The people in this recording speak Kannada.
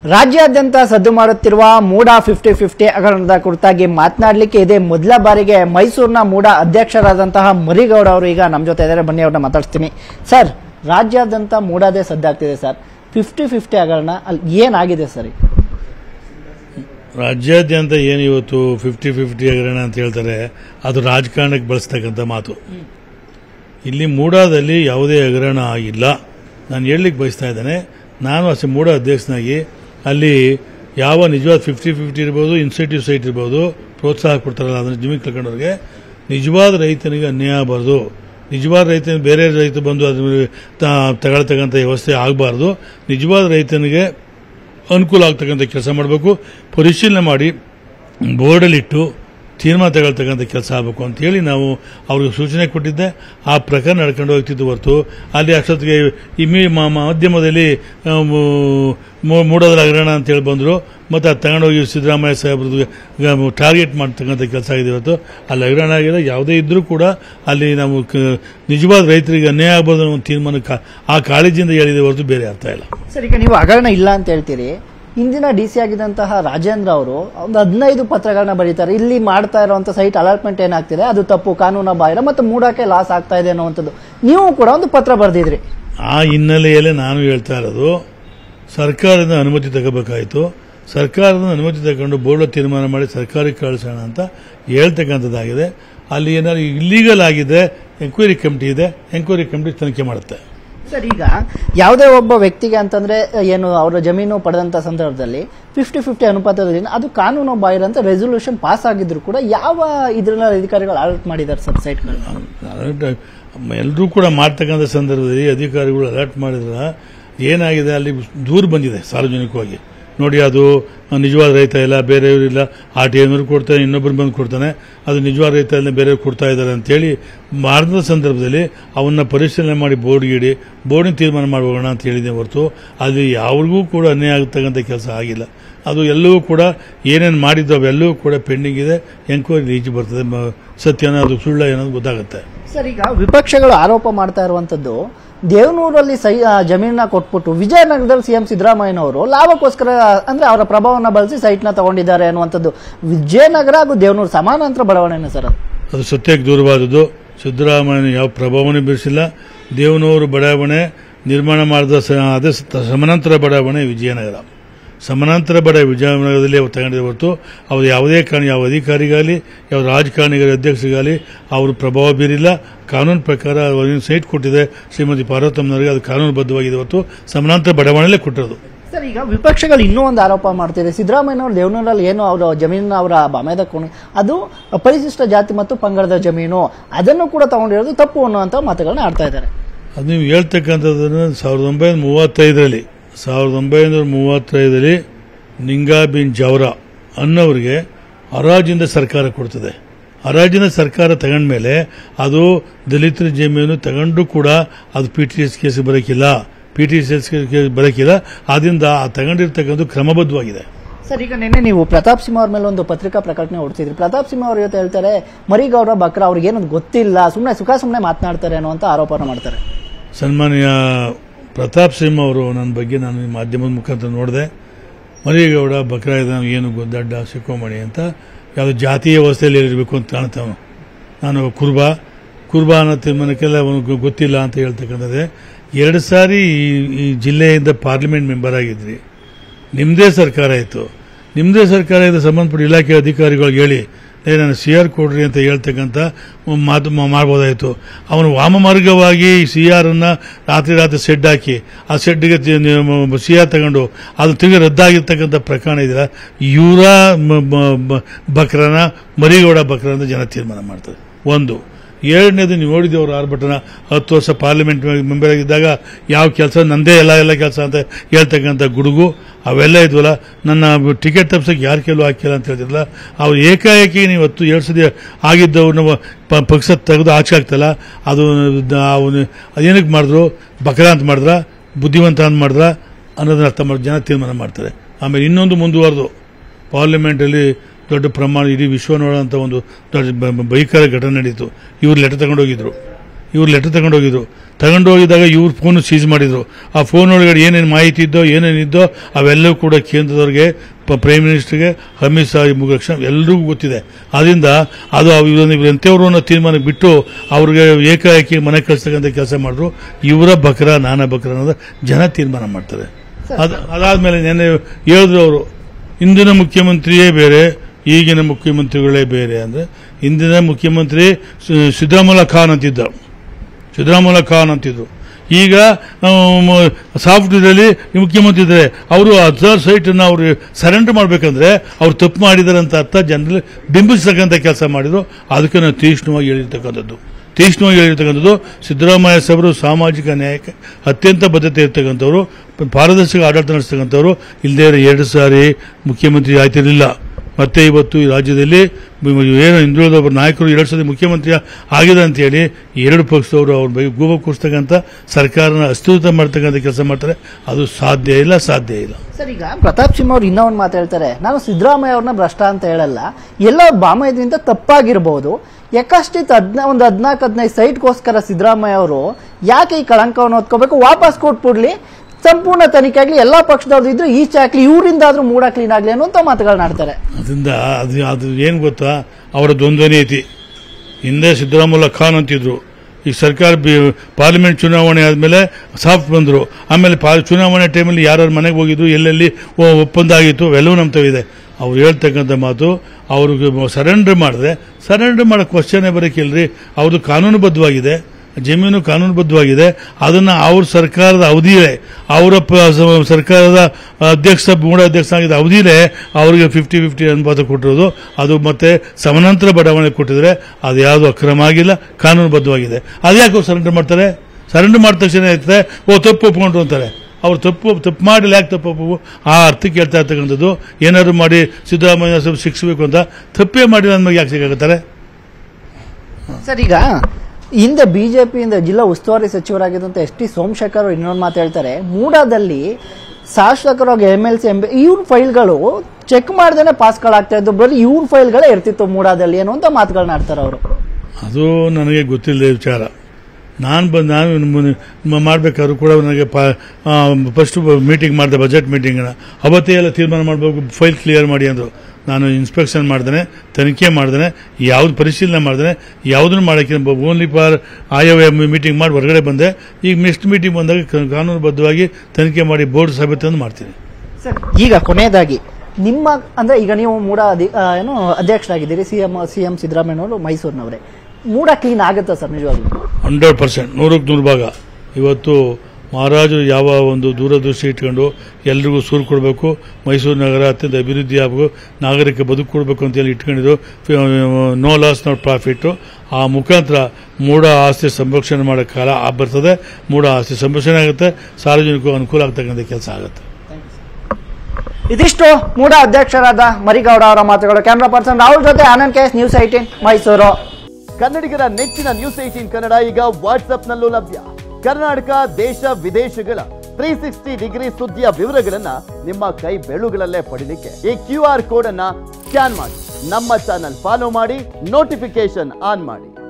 ರಾಜ್ಯಾದ್ಯಂತ ಸದ್ದು ಮಾಡುತ್ತಿರುವ ಮೂಡ ಫಿಫ್ಟಿ ಫಿಫ್ಟಿ ಹಗರಣದ ಕುರಿತಾಗಿ ಮಾತನಾಡಲಿಕ್ಕೆ ಇದೇ ಮೊದಲ ಬಾರಿಗೆ ಮೈಸೂರಿನ ಮೂಡ ಅಧ್ಯಕ್ಷರಾದಂತಹ ಮರಿಗೌಡ ಅವರು ಈಗ ನಮ್ಮ ಜೊತೆ ಇದ್ದಾರೆ ಬನ್ನಿ ಅವ್ರನ್ನ ಮಾತಾಡ್ತೀನಿ ಸರ್ ರಾಜ್ಯಾದ್ಯಂತ ಮೂಡಾದೇ ಸದ್ದಾಗ್ತಿದೆ ಸರ್ ಫಿಫ್ಟಿ ಫಿಫ್ಟಿ ಹಗರಣ ಅಲ್ಲಿ ಏನಾಗಿದೆ ಸರ್ ಈಗ? ರಾಜ್ಯಾದ್ಯಂತ ಏನು ಇವತ್ತು ಫಿಫ್ಟಿ ಫಿಫ್ಟಿ ಹಗರಣ ಅಂತ ಹೇಳ್ತಾರೆ ಅದು ರಾಜಕಾರಣಕ್ಕೆ ಬಳಸ್ತಕ್ಕಂಥ ಮಾತು ಇಲ್ಲಿ ಮೂಡಾದಲ್ಲಿ ಯಾವುದೇ ಹಗರಣ ಆಗಿಲ್ಲ ನಾನು ಹೇಳಲಿಕ್ಕೆ ಬಯಸ್ತಾ ಇದ್ದೇನೆ ನಾನು ಅಷ್ಟೇ ಮೂಡ ಅಧ್ಯಕ್ಷನಾಗಿ ಅಲ್ಲಿ ಯಾವ ನಿಜವಾದ ಫಿಫ್ಟಿ ಫಿಫ್ಟಿ ಇರ್ಬೋದು ಇನ್ಸೆಂಟಿವ್ ಸೈಟ್ ಇರ್ಬೋದು ಪ್ರೋತ್ಸಾಹ ಕೊಡ್ತಾರಲ್ಲ ಅದನ್ನು ಜಮೀನು ಕಳ್ಕೊಂಡವ್ರಿಗೆ ನಿಜವಾದ ರೈತನಿಗೆ ಅನ್ಯಾಯ ಆಗಬಾರ್ದು ನಿಜವಾದ ರೈತನಿಗೆ ಬೇರೆ ರೈತ ಬಂದು ಅದ್ರ ತಗೊಳ್ತಕ್ಕಂಥ ವ್ಯವಸ್ಥೆ ಆಗಬಾರ್ದು ನಿಜವಾದ ರೈತನಿಗೆ ಅನುಕೂಲ ಆಗ್ತಕ್ಕಂಥ ಕೆಲಸ ಮಾಡಬೇಕು ಪರಿಶೀಲನೆ ಮಾಡಿ ಬೋರ್ಡಲ್ಲಿಟ್ಟು ತೀರ್ಮಾನ ತಗೊಳ್ತಕ್ಕಂಥ ಕೆಲಸ ಆಗಬೇಕು ಅಂತೇಳಿ ನಾವು ಅವ್ರಿಗೆ ಸೂಚನೆ ಕೊಟ್ಟಿದ್ದೆ ಆ ಪ್ರಕಾರ ನಡ್ಕೊಂಡು ಹೋಗ್ತಿದ್ದು ಹೊರತು ಅಲ್ಲಿ ಅಷ್ಟೊತ್ತಿಗೆ ಈ ಮೀ ಮ- ಮಾಧ್ಯಮದಲ್ಲಿ ಆ, ಮೂ- ಮೂ- ಮೂಡೋದ್ರ ಹಗರಣ ಅಂತೇಳಿ ಬಂದರು ಮತ್ತು ಅದು ತಗೊಂಡೋಗಿ ಸಿದ್ದರಾಮಯ್ಯ ಸಾಹೇಬ್ರದ್ದು ಟಾರ್ಗೆಟ್ ಮಾಡ್ತಕ್ಕಂಥ ಕೆಲಸ ಆಗಿದೆ ಇವತ್ತು ಅಲ್ಲಿ ಹಗರಣ ಆಗಿದೆ ಯಾವುದೇ ಇದ್ರೂ ಕೂಡ ಅಲ್ಲಿ ನಾವು ಕ- ನಿಜವಾದ ರೈತರಿಗೆ ಅನ್ಯಾಯ ಆಗ್ಬೋದು ಅನ್ನೋ ಒಂದು ತೀರ್ಮಾನ ಕಾ- ಆ ಕಾಳಜಿಯಿಂದ ಹೇಳಿದೆ ಹೊರತು ಬೇರೆ ಅರ್ಥ ಇಲ್ಲ ಸರ್ ಈಗ ನೀವು ಹಗರಣ ಇಲ್ಲ ಅಂತ ಹೇಳ್ತೀರಿ ಇಂದಿನ ಡಿ ಸಿ ಆಗಿದ್ದಂತಹ ರಾಜೇಂದ್ರ ಅವರು ಒಂದು ಹದಿನೈದು ಪತ್ರಗಳನ್ನ ಬರೀತಾರೆ ಇಲ್ಲಿ ಮಾಡ್ತಾ ಇರುವಂತ ಸೈಟ್ ಅಲಾಟ್ಮೆಂಟ್ ಏನಾಗ್ತಿದೆ ಅದು ತಪ್ಪು ಕಾನೂನ ಬಾಹಿರ ಮತ್ತು ಮೂಡಕ್ಕೆ ಲಾಸ್ ಆಗ್ತಾ ಇದೆ ಅನ್ನುವಂಥದ್ದು ನೀವು ಕೂಡ ಒಂದು ಪತ್ರ ಬರೆದಿದ್ರಿ ಆ ಹಿನ್ನೆಲೆಯಲ್ಲೇ ನಾನು ಹೇಳ್ತಾ ಇರೋದು ಸರ್ಕಾರದ ಅನುಮತಿ ತಗೋಬೇಕಾಯಿತು ಸರ್ಕಾರದ ಅನುಮತಿ ತಗೊಂಡು ಬೋರ್ಡ್ ತೀರ್ಮಾನ ಮಾಡಿ ಸರ್ಕಾರಕ್ಕೆ ಕಳಿಸೋಣ ಅಂತ ಹೇಳ್ತಕ್ಕಂಥದ್ದಾಗಿದೆ ಅಲ್ಲಿ ಏನಾದ್ರು ಇಲ್ಲೀಗಲ್ ಆಗಿದೆ ಎಂಕ್ವೈರಿ ಕಮಿಟಿ ಇದೆ ಎಂಕ್ವೈರಿ ಕಮಿಟಿ ತನಿಖೆ ಮಾಡುತ್ತೆ ಸರ್ ಈಗ ಯಾವುದೇ ಒಬ್ಬ ವ್ಯಕ್ತಿಗೆ ಅಂತಂದ್ರೆ ಏನು ಅವರ ಜಮೀನು ಪಡೆದಂತ ಸಂದರ್ಭದಲ್ಲಿ ಫಿಫ್ಟಿ ಫಿಫ್ಟಿ ಅನುಪಾತದಲ್ಲಿ ಅದು ಕಾನೂನು ಬಾಹಿರ ಅಂತ ರೆಸೊಲ್ಯೂಷನ್ ಪಾಸ್ ಆಗಿದ್ರು ಕೂಡ ಯಾವ ಇದ್ರನ್ನ ಅಧಿಕಾರಿಗಳು ಅಲರ್ಟ್ ಮಾಡಿದ್ದಾರೆ ಸರ್ ಸೈಟ್ಗಳು ಎಲ್ಲರೂ ಕೂಡ ಮಾಡ್ತಕ್ಕಂಥ ಸಂದರ್ಭದಲ್ಲಿ ಅಧಿಕಾರಿಗಳು ಅಲರ್ಟ್ ಮಾಡಿದ್ರ ಏನಾಗಿದೆ ಅಲ್ಲಿ ದೂರು ಬಂದಿದೆ ಸಾರ್ವಜನಿಕವಾಗಿ ನೋಡಿ ಅದು ನಿಜವಾದ ರೈತ ಇಲ್ಲ ಬೇರೆಯವರಿಲ್ಲ ಆರ್ ಟಿ ಐನೂರು ಕೊಡ್ತಾನೆ ಇನ್ನೊಬ್ಬರು ಬಂದು ಕೊಡ್ತಾನೆ ಅದು ನಿಜವಾದ ರೈತ ಇಲ್ಲ ಬೇರೆಯವ್ರು ಕೊಡ್ತಾ ಇದ್ದಾರೆ ಅಂತೇಳಿ ಮಾರದ ಸಂದರ್ಭದಲ್ಲಿ ಅವನ್ನ ಪರಿಶೀಲನೆ ಮಾಡಿ ಬೋರ್ಡ್ಗೆ ಇಡಿ ಬೋರ್ಡಿನ ತೀರ್ಮಾನ ಮಾಡೋಣ ಅಂತ ಹೇಳಿದೆ ಹೊರತು ಅದು ಯಾವ್ರಿಗೂ ಕೂಡ ಅನ್ಯಾಯ ಆಗತಕ್ಕಂಥ ಕೆಲಸ ಆಗಿಲ್ಲ ಅದು ಎಲ್ಲವೂ ಕೂಡ ಏನೇನು ಮಾಡಿದ್ದು ಅವೆಲ್ಲವೂ ಕೂಡ ಪೆಂಡಿಂಗ್ ಇದೆ ಎಂಕ್ವೈರಿ ಈಚೆ ಬರ್ತದೆ ಮ- ಸತ್ಯನ ಅದು ಸುಳ್ಳ ಏನೋದು ಗೊತ್ತಾಗುತ್ತೆ ಸರ್ ಈಗ ವಿಪಕ್ಷಗಳು ಆರೋಪ ಮಾಡ್ತಾ ಇರುವಂತದ್ದು ದೇವನೂರಲ್ಲಿ ಸೈ ಆ, ಜಮೀನನ್ನ ಕೊಟ್ಬಿಟ್ಟು ವಿಜಯನಗರದಲ್ಲಿ ಸಿಎಂ ಸಿದ್ದರಾಮಯ್ಯನವರು ಲಾಭಕ್ಕೋಸ್ಕರ ಅಂದ್ರೆ ಅವರ ಪ್ರಭಾವವನ್ನು ಬಳಸಿ ಸೈಟ್ನ ತಗೊಂಡಿದ್ದಾರೆ ಅನ್ನುವಂಥದ್ದು ವಿಜಯನಗರ ಹಾಗೂ ದೇವನೂರು ಸಮಾನಾಂತರ ಬಡಾವಣೆನೇ ಸರ್ ಅದು ಅದು ಸತ್ಯಕ್ಕೆ ದೂರವಾದದ್ದು ಸಿದ್ದರಾಮಯ್ಯ ಯಾವ ಪ್ರಭಾವನೆ ಬೀರಿಸಿಲ್ಲ ದೇವನೂರು ಬಡಾವಣೆ ನಿರ್ಮಾಣ ಮಾಡಿದ ಸ- ಅದೇ ಸ- ಸಮಾನಾಂತರ ಬಡಾವಣೆ ವಿಜಯನಗರ ಸಮಾನಾಂತರ ಬಡ ವಿಜಯನಗರದಲ್ಲಿ ಅವ್ರು ತಗೊಂಡಿದೆ ಹೊರತು ಅವ್ರು ಯಾವುದೇ ಕಾರಣ ಯಾವ ಅಧಿಕಾರಿಗಾಗಲಿ ಯಾವ ರಾಜಕಾರಣಿಗಳ ಅಧ್ಯಕ್ಷರಿಗಾಗಲಿ ಅವರು ಪ್ರಭಾವ ಬೀರಿಲ್ಲ ಕಾನೂನು ಪ್ರಕಾರ ಅವ್ರಿಗೆ ಸೈಟ್ ಕೊಟ್ಟಿದೆ ಶ್ರೀಮತಿ ಪಾರ್ವತಮ್ಮನವರಿಗೆ ಅದು ಕಾನೂನುಬದ್ಧವಾಗಿದೆ ಹೊರತು ಸಮಾನಾಂತರ ಬಡಾವಣೆಯಲ್ಲೇ ಕೊಟ್ಟಿರೋದು ಸರ್ ಈಗ ವಿಪಕ್ಷಗಳು ಇನ್ನೂ ಒಂದು ಆರೋಪ ಮಾಡ್ತಿದೆ ಸಿದ್ದರಾಮಯ್ಯನವರು ದೇವನೂರಲ್ಲಿ ಏನು ಅವರ ಜಮೀನನ್ನ ಅವರ ಬಾಮೆದ ಕೋಣೆ ಅದು ಪರಿಶಿಷ್ಟ ಜಾತಿ ಮತ್ತು ಪಂಗಡದ ಜಮೀನು ಅದನ್ನು ಕೂಡ ತಗೊಂಡಿರೋದು ತಪ್ಪು ಅನ್ನುವಂಥ ಮಾತುಗಳನ್ನ ಆಡ್ತಾ ಇದ್ದಾರೆ ಅದು ನೀವು ಹೇಳ್ತಕ್ಕಂಥದ್ದನ್ನು ಸಾವಿರದ ಒಂಬೈನೂರ ಮೂವತ್ತೈದರಲ್ಲಿ ಸಾವಿರದ ಒಂಬೈನೂರ ಮೂವತ್ತೈದರಲ್ಲಿ ನಿಂಗಾ ಬಿನ್ ಜವರ ಅನ್ನೋರಿಗೆ ಹರಾಜಿಂದ ಸರ್ಕಾರ ಕೊಡ್ತದೆ ಹರಾಜಿನ ಸರ್ಕಾರ ತಗೊಂಡ್ಮೇಲೆ ಅದು ದಲಿತರ ಜಮೀನು ತಗೊಂಡು ಕೂಡ ಅದು ಪಿ ಟಿ ಎಸ್ ಕೇಸ್ ಬರೋಕ್ಕಿಲ್ಲ ಪಿ ಟಿ ಎಸ್ ಕೇಸ್ ಬರೋಕ್ಕಿಲ್ಲ ಆದ್ರಿಂದ ಆ ತಗೊಂಡಿರ್ತಕ್ಕಂಥ ಕ್ರಮಬದ್ಧವಾಗಿದೆ ಸರ್ ಈಗ ನಿನ್ನೆ ನೀವು ಪ್ರತಾಪ್ ಸಿಂಹ ಅವ್ರ ಮೇಲೆ ಒಂದು ಪತ್ರಿಕಾ ಪ್ರಕಟಣೆ ಹೊಡ್ತಿದ್ರಿ ಪ್ರತಾಪ್ ಸಿಂಹ ಅವ್ರ ಜೊತೆ ಹೇಳ್ತಾರೆ ಮರಿಗೌಡ ಬಕ್ರ ಅವ್ರಿಗೆ ಏನದು ಗೊತ್ತಿಲ್ಲ ಸುಮ್ಮನೆ ಸುಖ ಸುಮ್ಮನೆ ಮಾತನಾಡ್ತಾರೆ ಅನ್ನುವಂಥ ಆರೋಪನ ಮಾಡ್ತಾರೆ ಸನ್ಮಾನ್ಯ ಪ್ರತಾಪ್ ಸಿಂಹ ಅವರು ನನ್ನ ಬಗ್ಗೆ ನಾನು ಈ ಮಾಧ್ಯಮದ ಮುಖಾಂತರ ನೋಡಿದೆ ಮರಿಗೌಡ ಬಕ್ರಾಯ್ದ ಏನು ಗೊ- ದಡ್ಡ ಶಿಖೋಮಣಿ ಅಂತ ಯಾವುದೋ ಜಾತಿಯ ವ್ಯವಸ್ಥೆಯಲ್ಲಿ ಇರಬೇಕು ಅಂತ ಕಾಣ್ತಾವ ನಾನು ಕುರ್ಬ ಕುರ್ಬ ಅನ್ನೋ ತೀರ್ಮಾನಕ್ಕೆಲ್ಲ ಅವನಿಗೆ ಗೊತ್ತಿಲ್ಲ ಅಂತ ಹೇಳ್ತಕ್ಕಂಥದ್ದೇ ಎರಡು ಸಾರಿ ಈ- ಈ ಜಿಲ್ಲೆಯಿಂದ ಪಾರ್ಲಿಮೆಂಟ್ ಮೆಂಬರ್ ಆಗಿದ್ರಿ ನಿಮ್ಮದೇ ಸರ್ಕಾರ ಇತ್ತು ನಿಮ್ಮದೇ ಸರ್ಕಾರ ಇದು ಸಂಬಂಧಪಟ್ಟ ಇಲಾಖೆ ಅಧಿಕಾರಿಗಳಿಗೆ ಹೇಳಿ ಏ ನಾನು ಸಿ ಆರ್ ಕೊಡ್ರಿ ಅಂತ ಹೇಳ್ತಕ್ಕಂಥ ಮಾತು ಮಾ- ಮಾಡ್ಬೋದಾಯಿತು ಅವನು ವಾಮಮಾರ್ಗವಾಗಿ ಸಿ ಆರ್ ಅನ್ನ ರಾತ್ರಿ ರಾತ್ರಿ ಸೆಡ್ ಹಾಕಿ ಆ ಸೆಡ್ಗೆ ಸಿ ಆರ್ ತಗೊಂಡು ಅದು ತಿರುಗಿ ರದ್ದಾಗಿರ್ತಕ್ಕಂಥ ಪ್ರಕರಣ ಇದೆಯಲ್ಲ ಇವರ ಬಕ್ರನ ಮರಿಗೌಡ ಬಕ್ರ ಅಂತ ಜನ ತೀರ್ಮಾನ ಮಾಡ್ತಾರೆ ಒಂದು ಎರಡನೇದು ನೀವು ನೋಡಿದವರು ಆರ್ಭಟನ ಹತ್ತು ವರ್ಷ ಪಾರ್ಲಿಮೆಂಟ್ ಮೆಂಬರ್ ಆಗಿದ್ದಾಗ ಯಾವ ಕೆಲಸ ನಂದೇ ಎಲ್ಲ ಎಲ್ಲ ಕೆಲಸ ಅಂತ ಹೇಳ್ತಕ್ಕಂಥ ಗುಡುಗು ಅವೆಲ್ಲ ಇದ್ವಲ್ಲ ನನ್ನ ಟಿಕೆಟ್ ತಪ್ಸಕ್ಕೆ ಯಾರ ಕೆಲವು ಹಾಕಿಲ್ಲ ಅಂತ ಹೇಳ್ತಿರಲ್ಲ ಅವ್ರು ಏಕಾಏಕಿ ನೀವು ಹತ್ತು ಎರಡು ಸತಿ ಆಗಿದ್ದವ್ರನ್ನ ಪ- ಪಕ್ಷ ತೆಗೆದು ಆಚೆ ಆಗ್ತಲ್ಲ ಅದು ದ- ಅವನು ಅದೇನಕ್ಕೆ ಮಾಡಿದ್ರು ಬಕರ ಅಂತ ಮಾಡಿದ್ರ ಬುದ್ಧಿವಂತ ಅಂತ ಮಾಡಿದ್ರ ಅನ್ನೋದನ್ನ ಅರ್ಥ ಮಾಡಿ ಜನ ತೀರ್ಮಾನ ಮಾಡ್ತಾರೆ ಆಮೇಲೆ ಇನ್ನೊಂದು ಮುಂದುವರೆದು ಪಾರ್ಲಿಮೆಂಟಲ್ಲಿ ದೊಡ್ಡ ಪ್ರಮಾಣ ಇಡೀ ವಿಶ್ವ ನೋಡೋಂಥ ಒಂದು ದೊಡ್ಡ ಬ- ಬ- ಭಯಂಕರ ಘಟನೆ ನಡೀತು ಇವ್ರು ಲೆಟರ್ ತಗೊಂಡೋಗಿದ್ರು ಇವ್ರು ಲೆಟರ್ ತಗೊಂಡೋಗಿದ್ರು ತಗೊಂಡೋಗಿದಾಗ ಇವ್ರ ಫೋನ್ ಸೀಸ್ ಮಾಡಿದ್ರು ಆ ಫೋನ್ ಒಳಗಡೆ ಏನೇನು ಮಾಹಿತಿ ಇದ್ದೋ ಏನೇನಿದ್ದೋ ಅವೆಲ್ಲವೂ ಕೂಡ ಕೇಂದ್ರದವ್ರಿಗೆ ಪ- ಪ್ರೈಮ್ ಮಿನಿಸ್ಟರ್ಗೆ ಅಮಿತ್ ಶಾ ಮುಖಕ್ಷ ಎಲ್ರಿಗೂ ಗೊತ್ತಿದೆ ಅದರಿಂದ ಅದು ಇವರು ಎಂಥವ್ರು ಅನ್ನೋ ತೀರ್ಮಾನ ಬಿಟ್ಟು ಅವ್ರಿಗೆ ಏಕಾಏಕಿ ಮನೆ ಕಳಿಸ್ತಕ್ಕಂಥ ಕೆಲಸ ಮಾಡಿದ್ರು ಇವರ ಬಕ್ರ ನಾನಾ ಬಕ್ರ ಅನ್ನೋದು ಜನ ತೀರ್ಮಾನ ಮಾಡ್ತಾರೆ ಅದ ಅದಾದ್ಮೇಲೆ ನೆನ್ನೆ ಹೇಳಿದ್ರು ಅವರು ಇಂದಿನ ಮುಖ್ಯಮಂತ್ರಿಯೇ ಬೇರೆ ಈಗಿನ ಮುಖ್ಯಮಂತ್ರಿಗಳೇ ಬೇರೆ ಅಂದ್ರೆ ಇಂದಿನ ಮುಖ್ಯಮಂತ್ರಿ ಸಿ- ಸಿದ್ದರಾಮಯ್ಯ ಖಾನ್ ಅಂತಿದ್ದ ಸಿದ್ದರಾಮಯ್ಯ ಖಾನ್ ಅಂತಿದ್ರು ಈಗ ಸಾಫ್ಟ್ವೇರಲ್ಲಿ ಮುಖ್ಯಮಂತ್ರಿ ಇದ್ದಾರೆ ಅವರು ಹದಿನಾರು ಸೈಟನ್ನು ಅವರು ಸರೆಂಡರ್ ಮಾಡಬೇಕಂದ್ರೆ ಅವ್ರು ತಪ್ಪು ಮಾಡಿದ್ದಾರೆ ಅಂತ ಅರ್ಥ ಜನರಲ್ಲಿ ಬಿಂಬಿಸ್ತಕ್ಕಂಥ ಕೆಲಸ ಮಾಡಿದ್ರು ಅದಕ್ಕೆ ನಾವು ತೀಕ್ಷ್ಣವಾಗಿ ಹೇಳಿರ್ತಕ್ಕಂಥದ್ದು ತೀಕ್ಷ್ಣವಾಗಿ ಹೇಳಿರ್ತಕ್ಕಂಥದ್ದು ಸಿದ್ದರಾಮಯ್ಯ ಸಾಹೇಬರು ಸಾಮಾಜಿಕ ನ್ಯಾಯಕ್ಕೆ ಅತ್ಯಂತ ಬದ್ಧತೆ ಇರ್ತಕ್ಕಂಥವ್ರು ಪಾರದರ್ಶಕ ಆಡಳಿತ ನಡೆಸ್ತಕ್ಕಂಥವ್ರು ಇಲ್ಲದೇ ಎರಡು ಸಾರಿ ಮುಖ್ಯಮಂತ್ರಿ ಆಯ್ತಿರಲಿಲ್ಲ ಮತ್ತೆ ಇವತ್ತು ಈ ರಾಜ್ಯದಲ್ಲಿ ಏನು ಹಿಂದುಳಿದ ಒಬ್ಬ ನಾಯಕರು ಎರಡು ಸತಿ ಮುಖ್ಯಮಂತ್ರಿ ಆಗಿದೆ ಅಂತ ಹೇಳಿ ಎರಡು ಪಕ್ಷದವರು ಅವ್ರ ಬಗ್ಗೆ ಗೂಬ ಕೂರಿಸ್ತಕ್ಕಂಥ ಸರ್ಕಾರನ ಅಸ್ತುತ ಮಾಡ್ತಕ್ಕಂಥ ಕೆಲಸ ಮಾಡ್ತಾರೆ ಅದು ಸಾಧ್ಯ ಇಲ್ಲ ಸಾಧ್ಯ ಇಲ್ಲ ಸರ್ ಈಗ ಪ್ರತಾಪ್ ಸಿಂಹ ಅವ್ರು ಇನ್ನೂ ಒಂದು ಮಾತು ಹೇಳ್ತಾರೆ ನಾನು ಸಿದ್ದರಾಮಯ್ಯ ಅವ್ರನ್ನ ಭ್ರಷ್ಟ ಅಂತ ಹೇಳಲ್ಲ ಎಲ್ಲ ಬಾಮಯದಿಂದ ತಪ್ಪಾಗಿರ್ಬೋದು ಯಾಕಷ್ಟಿತ್ತು ಹದ್ನ ಒಂದು ಹದಿನಾಲ್ಕು ಹದಿನೈದು ಸೈಟ್ಗೋಸ್ಕರ ಸಿದ್ದರಾಮಯ್ಯ ಅವರು ಯಾಕೆ ಈ ಕಳಂಕವನ್ನು ಹೊತ್ಕೋಬೇಕು ವಾಪಸ್ ಕೊಟ್ಬಿಡ್ಲಿ ಸಂಪೂರ್ಣ ತನಿಖೆ ಆಗ್ಲಿ ಎಲ್ಲಾ ಪಕ್ಷದವ್ರದ್ದು ಇದ್ರೆ ಈಚೆ ಹಾಕ್ಲಿ ಇವರಿಂದಾದ್ರೂ ಮೂಡ ಕ್ಲೀನ್ ಆಗ್ಲಿ ಅನ್ನುವಂತ ಮಾತುಗಳನ್ನ ಆಡ್ತಾರೆ ಅದರಿಂದ ಅದು ಅದು ಏನು ಗೊತ್ತಾ ಅವರ ದ್ವಂದ್ವನೇ ಐತಿ ಹಿಂದೆ ಸಿದ್ದರಾಮಯ್ಯ ಖಾನ್ ಅಂತಿದ್ರು ಈ ಸರ್ಕಾರ ಬಿ- ಪಾರ್ಲಿಮೆಂಟ್ ಚುನಾವಣೆ ಆದಮೇಲೆ ಸಾಫ್ಟ್ ಬಂದರು ಆಮೇಲೆ ಪಾ ಚುನಾವಣೆ ಟೈಮಲ್ಲಿ ಯಾರ್ಯಾರ ಮನೆಗೆ ಹೋಗಿದ್ರು ಎಲ್ಲೆಲ್ಲಿ ಒ- ಒಪ್ಪಂದ ಆಗಿತ್ತು ಅವೆಲ್ಲವೂ ನಮ್ಮ ಇದೆ ಅವ್ರು ಹೇಳ್ತಕ್ಕಂಥ ಮಾತು ಅವ್ರಿಗೆ ಸರೆಂಡರ್ ಮಾಡಿದ್ರೆ ಸರೆಂಡರ್ ಮಾಡೋ ಕ್ವಶನೇ ಬರೋಕ್ಕಿಲ್ರಿ ಅವ್ರದ್ದು ಕಾನೂನುಬದ್ಧವಾಗಿದೆ ಜಮೀನು ಕಾನೂನುಬದ್ಧವಾಗಿದೆ ಅದನ್ನ ಅವ್ರ ಸರ್ಕಾರದ ಅವಧಿಯೇ ಅವರ ಪ- ಸ- ಸರ್ಕಾರದ ಅಧ್ಯಕ್ಷ ಮೂಡ ಅಧ್ಯಕ್ಷ ಆಗಿದ್ದ ಅವಧಿಯೇ ಅವರಿಗೆ ಫಿಫ್ಟಿ ಫಿಫ್ಟಿ ಅನುಪಾತ ಕೊಟ್ಟಿರೋದು ಅದು ಮತ್ತೆ ಸಮಾನಾಂತರ ಬಡಾವಣೆ ಕೊಟ್ಟಿದ್ರೆ ಅದು ಯಾವುದು ಅಕ್ರಮ ಆಗಿಲ್ಲ ಕಾನೂನುಬದ್ಧವಾಗಿದೆ ಅದ್ಯಾಕೆ ಅವ್ರು ಸರೆಂಡರ್ ಮಾಡ್ತಾರೆ ಸರೆಂಡರ್ ಮಾಡಿದ ತಕ್ಷಣ ಇರ್ತದೆ ಓ ತಪ್ಪು ಒಪ್ಕೊಂಡ್ರು ಅಂತಾರೆ ಅವ್ರು ತಪ್ಪು ತಪ್ಪು ಮಾಡಿಲ್ಲ ಯಾಕೆ ತಪ್ಪು ಒಪ್ಪು ಆ ಅರ್ಥಕ್ಕೆ ಹೇಳ್ತಾ ಇರ್ತಕ್ಕಂಥದ್ದು ಏನಾದ್ರು ಮಾಡಿ ಸಿದ್ದರಾಮಯ್ಯ ಸ್ವಲ್ಪ ಶಿಕ್ಷಬೇಕು ಅಂತ ತಪ್ಪೇ ಮಾಡಿಲ್ಲ ಅಂದ್ಮೇಲೆ ಯಾಕೆ ಸಿಕ್ಕಾಗುತ್ತಾರೆ ಸರ್ ಈಗ ಹಿಂದೆ ಬಿಜೆಪಿಯಿಂದ ಜಿಲ್ಲಾ ಉಸ್ತುವಾರಿ ಸಚಿವರಾಗಿದ್ದಂತ ಎಸ್ ಟಿ ಸೋಮಶೇಖರ್ ಅವರು ಇನ್ನೊಂದು ಮಾತು ಹೇಳ್ತಾರೆ ಮೂಡಾದಲ್ಲಿ ಶಾಸಕರಾಗಿ ಎಂ ಎಲ್ ಸಿ ಎಂ ಇವ್ರ ಫೈಲ್ಗಳು ಚೆಕ್ ಮಾಡ್ದೇನೆ ಪಾಸ್ಗಳಾಗ್ತಾ ಇದ್ದು ಬರೀ ಇವ್ರ ಫೈಲ್ಗಳೇ ಇರ್ತಿತ್ತು ಮೂಡಾದಲ್ಲಿ ಅನ್ನುವಂತ ಮಾತುಗಳನ್ನ ಆಡ್ತಾರೆ ಅವರು ಅದು ನನಗೆ ಗೊತ್ತಿಲ್ಲದೆ ವಿಚಾರ ನಾನು ಬಂದು ನಾನು ಮಾಡಬೇಕಾದ್ರೂ ಕೂಡ ನನಗೆ ಫಸ್ಟ್ ಮೀಟಿಂಗ್ ಮಾಡಿದೆ ಬಜೆಟ್ ಮೀಟಿಂಗ್ನ ಅವತ್ತೇ ಎಲ್ಲ ತೀರ್ಮಾನ ಮಾಡಬೇಕು ಫೈಲ್ ಕ್ಲಿಯರ್ ಮಾಡಿ ಅಂದರು ನಾನು ಇನ್ಸ್ಪೆಕ್ಷನ್ ಮಾಡ್ದೇನೆ ತನಿಖೆ ಮಾಡ್ದೇನೆ ಯಾವ್ದು ಪರಿಶೀಲನೆ ಮಾಡ್ದೇನೆ ಯಾವುದನ್ನು ಮಾಡೋಕ್ಕೆ ಓನ್ಲಿ ಫಾರ್ ಆಯವ್ಯ ಮೀಟಿಂಗ್ ಮಾಡಿ ಹೊರಗಡೆ ಬಂದೆ ಈಗ ನೆಕ್ಸ್ಟ್ ಮೀಟಿಂಗ್ ಬಂದಾಗ ಕ- ಕಾನೂನುಬದ್ಧವಾಗಿ ತನಿಖೆ ಮಾಡಿ ಬೋರ್ಡ್ ಸಭೆ ತಂದು ಮಾಡ್ತೀನಿ ಸರ್ ಈಗ ಕೊನೆಯದಾಗಿ ನಿಮ್ಮ ಅಂದ್ರೆ ಈಗ ನೀವು ಮೂಡ ಅಧಿ- ಆ, ಏನು ಅಧ್ಯಕ್ಷರಾಗಿದ್ದೀರಿ ಸಿಎಂ ಸಿಎಂ ಸಿದ್ದರಾಮಯ್ಯನವರು ಮೈಸೂರಿನವರೇ ಮೂಡ ಕ್ಲೀನ್ ಆಗುತ್ತಾ ಸರ್ ನಿಜವಾಗ್ಲೂ ಹಂಡ್ರೆಡ್ ಪರ್ಸೆಂಟ್ ನೂರಕ್ಕೆ ನೂರು ಭಾಗ ಇವತ್ತು ಮಹಾರಾಜರು ಯಾವ ಒಂದು ದೂರದೃಷ್ಟಿ ಇಟ್ಕೊಂಡು ಎಲ್ರಿಗೂ ಸೂರು ಕೊಡಬೇಕು ಮೈಸೂರು ನಗರ ಅತ್ಯಂತ ಅಭಿವೃದ್ಧಿ ಆಗಬೇಕು ನಾಗರಿಕ ಬದುಕು ಕೊಡಬೇಕು ಅಂತೇಳಿ ಇಟ್ಕೊಂಡಿದ್ರು ನೋ ಲಾಸ್ ನಾಟ್ ಪ್ರಾಫಿಟ್ ಆ ಮುಖಾಂತರ ಮೂಢ ಆಸ್ತಿ ಸಂರಕ್ಷಣೆ ಮಾಡೋ ಕಾಲ ಆ ಬರ್ತದೆ ಮೂಢ ಆಸ್ತಿ ಸಂರಕ್ಷಣೆ ಆಗುತ್ತೆ ಸಾರ್ವಜನಿಕರು ಅನುಕೂಲ ಆಗ್ತಕ್ಕಂಥ ಕೆಲಸ ಆಗುತ್ತೆ ಇದಿಷ್ಟು ಮೂಡ ಅಧ್ಯಕ್ಷರಾದ ಮರಿಗೌಡ ಅವರ ಮಾತುಗಳು ಕ್ಯಾಮ್ರಾ ಪರ್ಸನ್ ರಾಹುಲ್ ಜೊತೆ Anand K S news eighteen Mysuru ಕನ್ನಡಿಗರ ನೆಚ್ಚಿನ ನ್ಯೂಸ್ ಏಟೀನ್ ಕನ್ನಡ ಈಗ ವಾಟ್ಸ್ಆಪ್ನಲ್ಲೂ ಲಭ್ಯ ಕರ್ನಾಟಕ ದೇಶ ವಿದೇಶಗಳ ತ್ರೀ ಸಿಕ್ಸ್ಟಿ ಡಿಗ್ರಿ ಸುದ್ದಿಯ ವಿವರಗಳನ್ನ ನಿಮ್ಮ ಕೈ ಬೆಳುಗಳಲ್ಲೇ ಪಡಿಲಿಕ್ಕೆ ಈ ಕ್ಯೂ ಆರ್ ಕೋಡ್ ಅನ್ನ ಸ್ಕ್ಯಾನ್ ಮಾಡಿ ನಮ್ಮ ಚಾನಲ್ ಫಾಲೋ ಮಾಡಿ ನೋಟಿಫಿಕೇಶನ್ ಆನ್ ಮಾಡಿ